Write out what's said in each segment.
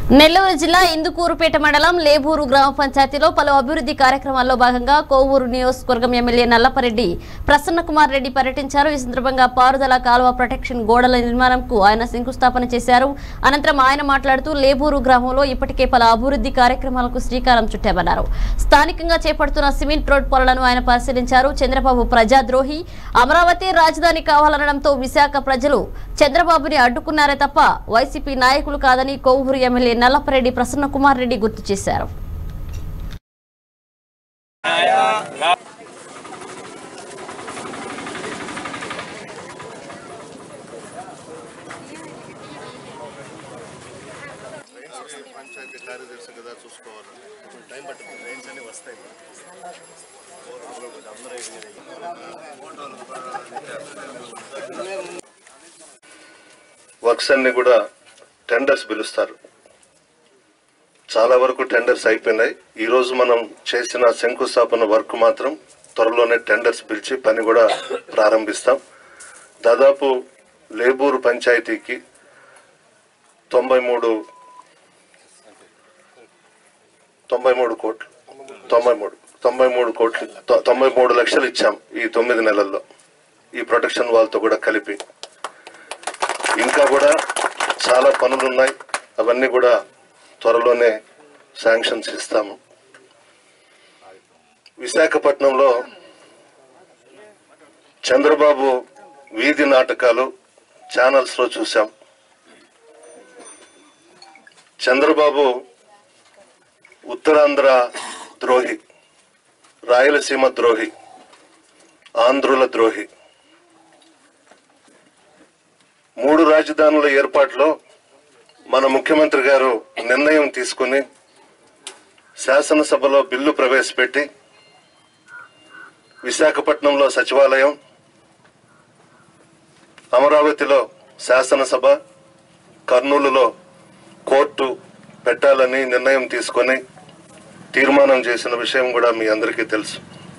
నెల్లూరు జిల్లా ఇందుకూరుపేట మండలం లేబూరు గ్రామ పంచాయతీలో పలు అభివృద్ధి కార్యక్రమాల్లో భాగంగా కోవూరు నియోజకవర్గం ఎమ్మెల్యే నల్లపరెడ్డి ప్రసన్న కుమార్ రెడ్డి పర్యటించారు ఈ సందర్భంగా పారుదల కాలువ ప్రొటెక్షన్ గోడల నిర్మాణంకు ఆయన శంకుస్థాపన చేశారు అనంతరం ఆయన మాట్లాడుతూ లేబూరు గ్రామంలో ఇప్పటికే పలు అభివృద్ధి కార్యక్రమాలకు శ్రీకారం చుట్టామన్నారు స్థానికంగా చేపడుతున్న సిమెంట్ రోడ్ పనులను ఆయన పరిశీలించారు చంద్రబాబు ప్రజాద్రోహి అమరావతి రాజధాని కావాలనడంతో విశాఖ ప్రజలు చంద్రబాబుని అడ్డుకున్నారే తప్ప వైసీపీ నాయకులు కాదని కోవూరు ఎమ్మెల్యే నల్లపరెడ్డి ప్రసన్న కుమార్ రెడ్డి గుర్తు చేశారు పంచాయతీ కార్యదర్శి కదా చూసుకోవాలి కొంచెం టైం పట్టుతుంది రైన్స్ అన్ని వస్తాయి వర్క్స్ అన్ని కూడా టెండర్స్ పిలుస్తారు చాలా వరకు టెండర్స్ అయిపోయినాయి ఈ రోజు మనం చేసిన శంకుస్థాపన వర్క్ మాత్రం త్వరలోనే టెండర్స్ పిలిచి పని కూడా ప్రారంభిస్తాం దాదాపు లేబూరు పంచాయతీకి తొంభై మూడు తొంభై మూడు కోట్లు తొంభై మూడు తొంభై మూడు కోట్లు తొ- తొంభై మూడు లక్షలు ఇచ్చాం ఈ తొమ్మిది నెలల్లో ఈ ప్రొటెక్షన్ వాళ్ళతో కూడా కలిపి ఇంకా కూడా చాలా పనులు ఉన్నాయి అవన్నీ కూడా త్వరలోనే శాంక్షన్స్ ఇస్తాము విశాఖపట్నంలో చంద్రబాబు వీధి నాటకాలు ఛానల్స్ లో చూసాం చంద్రబాబు ఉత్తరాంధ్ర ద్రోహి రాయలసీమ ద్రోహి ఆంధ్రుల ద్రోహి మూడు రాజధానుల ఏర్పాటులో మన ముఖ్యమంత్రి గారు నిర్ణయం తీసుకుని శాసనసభలో బిల్లు ప్రవేశపెట్టి విశాఖపట్నంలో సచివాలయం అమరావతిలో శాసనసభ కర్నూలులో కోర్టు పెట్టాలని నిర్ణయం తీసుకొని తీర్మానం చేసిన విషయం కూడా మీ అందరికీ తెలుసు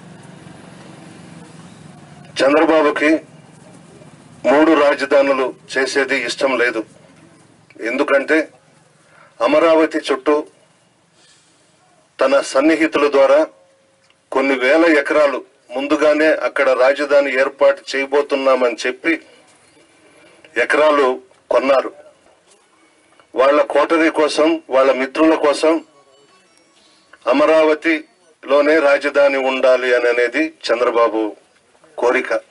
చంద్రబాబుకి మూడు రాజధానులు చేసేది ఇష్టం లేదు ఎందుకంటే అమరావతి చుట్టూ తన సన్నిహితుల ద్వారా కొన్ని వేల ఎకరాలు ముందుగానే అక్కడ రాజధాని ఏర్పాటు చేయబోతున్నామని చెప్పి ఎకరాలు కొన్నారు వాళ్ళ కోటరీ కోసం వాళ్ళ మిత్రుల కోసం అమరావతిలోనే రాజధాని ఉండాలి అని అనేది చంద్రబాబు కోరిక